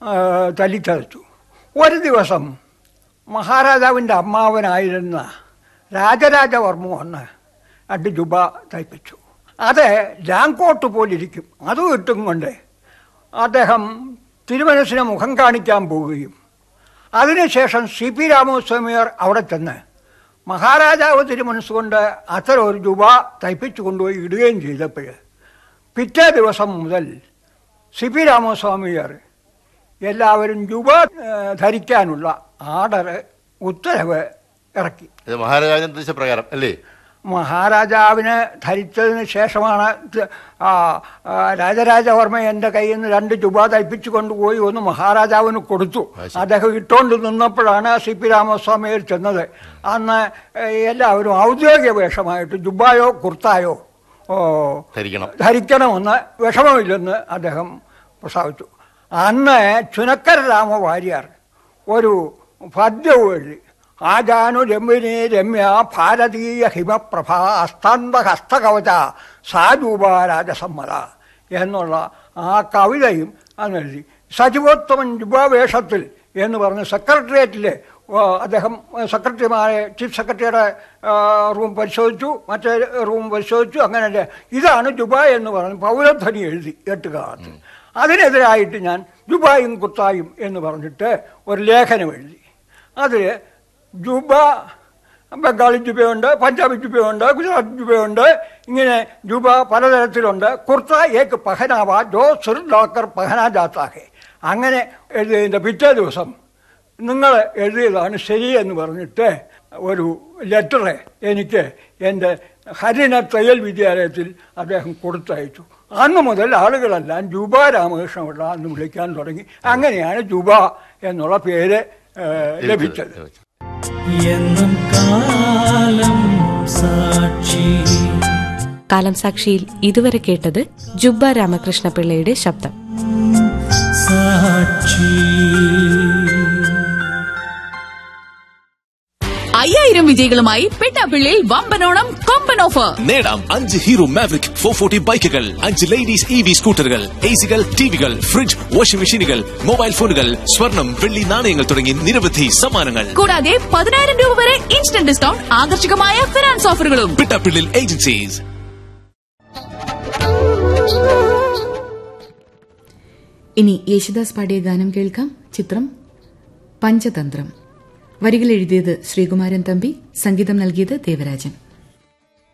ആ, തല്ലിത്തതച്ചു ഒരു ദിവസം മഹാരാജാവിൻ്റെ അമ്മാവനായിരുന്ന രാജരാജവർമ്മ വന്ന് രണ്ട് ജുബ തയ്പ്പിച്ചു അത് ജാങ്കോട്ട് പോലിരിക്കും അതും ഇട്ടും കൊണ്ട് അദ്ദേഹം തിരുമനസിനെ മുഖം കാണിക്കാൻ പോവുകയും അതിനുശേഷം സി പി രാമസ്വാമിയർ അവിടെ ചെന്ന് മഹാരാജാവ് തിരുമനസ്സുകൊണ്ട് അത്തരം ഒരു രൂപ തയ്പ്പിച്ചു കൊണ്ടുപോയി ഇടുകയും ചെയ്തപ്പോൾ പിറ്റേ ദിവസം മുതൽ സി പി രാമസ്വാമിയർ എല്ലാവരും രൂപ ഏഹ്, ധരിക്കാനുള്ള ആർഡർ ഉത്തരവ് ഇറക്കി ഇത് മഹാരാജാവിന്റെ നിർദ്ദേശപ്രകാരം അല്ലേ മഹാരാജാവിന് ധരിച്ചതിന് ശേഷമാണ് ഇത് ആ, ആ, രാജരാജവർമ്മ എൻ്റെ കയ്യിൽ നിന്ന് രണ്ട് രൂപ തയ്പ്പിച്ചു കൊണ്ടുപോയി ഒന്ന് മഹാരാജാവിന് കൊടുത്തു അദ്ദേഹം ഇട്ടുകൊണ്ട് നിന്നപ്പോഴാണ് സി പി രാമസ്വാമിയിൽ ചെന്നത് അന്ന് ഏഹ്, എല്ലാവരും ഔദ്യോഗിക വേഷമായിട്ട് ജുബായോ കുർത്തായോ ഓ, ധരിക്കണം ധരിക്കണമെന്ന് വിഷമമില്ലെന്ന് അദ്ദേഹം പ്രസ്താവിച്ചു അന്ന് ചുനക്കര രാമവാര്യർ ഒരു പദ്യവും എഴുതി ആജാനു രമ്യനേ രമ്യ ഭാരതീയ ഹിമപ്രഭ അസ്താന്ത ഹസ്തകവച സാരൂപ രാജസമ്മത എന്നുള്ള ആ കവിതയും അന്ന് എഴുതി സജീവോത്തമൻ ജുബാവേഷത്തിൽ എന്ന് പറഞ്ഞ് സെക്രട്ടേറിയറ്റിലെ ആ, അദ്ദേഹം സെക്രട്ടറിമാരെ ചീഫ് സെക്രട്ടറിയുടെ ആ, റൂം പരിശോധിച്ചു മറ്റേ റൂം പരിശോധിച്ചു അങ്ങനെ ഇതാണ് ജുബായ് എന്ന് പറഞ്ഞ് പൗരധ്വനി എഴുതി എട്ടുകാലത്ത് അതിനെതിരായിട്ട് ഞാൻ ജുബായും കുത്തായും എന്ന് പറഞ്ഞിട്ട് ഒരു ലേഖനം എഴുതി അതിൽ ജുബ ബംഗാളി ജുബയുണ്ട് പഞ്ചാബി ജുബയുണ്ട് ഗുജറാത്ത് ജുബയുണ്ട് ഇങ്ങനെ ജുബ പലതരത്തിലുണ്ട് കുർത്ത ഏക്ക് പഹനാവ ജോ സിർ ഡോക്കർ പഹന ജാത്താഹെ അങ്ങനെ എഴുതിയതിൻ്റെ പിറ്റേ ദിവസം നിങ്ങൾ എഴുതിയതാണ് ശരി എന്ന് പറഞ്ഞിട്ട് ഒരു ലെറ്റർ എനിക്ക് എൻ്റെ ഹരിന തയ്യൽ വിദ്യാലയത്തിൽ അദ്ദേഹം കൊടുത്തയച്ചു അന്ന് മുതൽ ആളുകളെല്ലാം ജൂബ രാമകൃഷ്ണപിള്ള എന്ന് വിളിക്കാൻ തുടങ്ങി അങ്ങനെയാണ് ജൂബ എന്നുള്ള പേര് ഏഹ്, ലഭിച്ചത് എന്നും കാലം സാക്ഷി കാലം സാക്ഷിയിൽ ഇതുവരെ കേട്ടത് ജുബ്ബ രാമകൃഷ്ണ പിള്ളയുടെ ശബ്ദം സാക്ഷി അയ്യായിരം വിജയികളുമായി പെട്ടാപ്പിള്ളിയിൽ വമ്പനോണം കൊമ്പൻ ഓഫർ നേടാം അഞ്ച് ഹീറോ മാവറിക് ഫോർ ഫോർട്ടി ബൈക്കുകൾ അഞ്ച് ലേഡീസ് ഇ വി സ്കൂട്ടറുകൾ എ സികൾ ടിവികൾ ഫ്രിഡ്ജ് വാഷിംഗ് മെഷീനുകൾ മൊബൈൽ ഫോണുകൾ സ്വർണം വെള്ളി നാണയങ്ങൾ തുടങ്ങി നിരവധി സമ്മാനങ്ങൾ കൂടാതെ പതിനായിരം രൂപ വരെ ഇൻസ്റ്റന്റ് ഡിസ്കൗണ്ട് ആകർഷകമായ ഫിനാൻസ് ഓഫറുകളും പിട്ടാപ്പിള്ളിൽ ഏജൻസീസ് ഇനി യേശുദാസ് പാടിയ ഗാനം കേൾക്കാം ചിത്രം പഞ്ചതന്ത്രം വരികൾ എഴുതിയത് ശ്രീകുമാരൻ തമ്പി സംഗീതം നൽകിയത് ദേവരാജൻ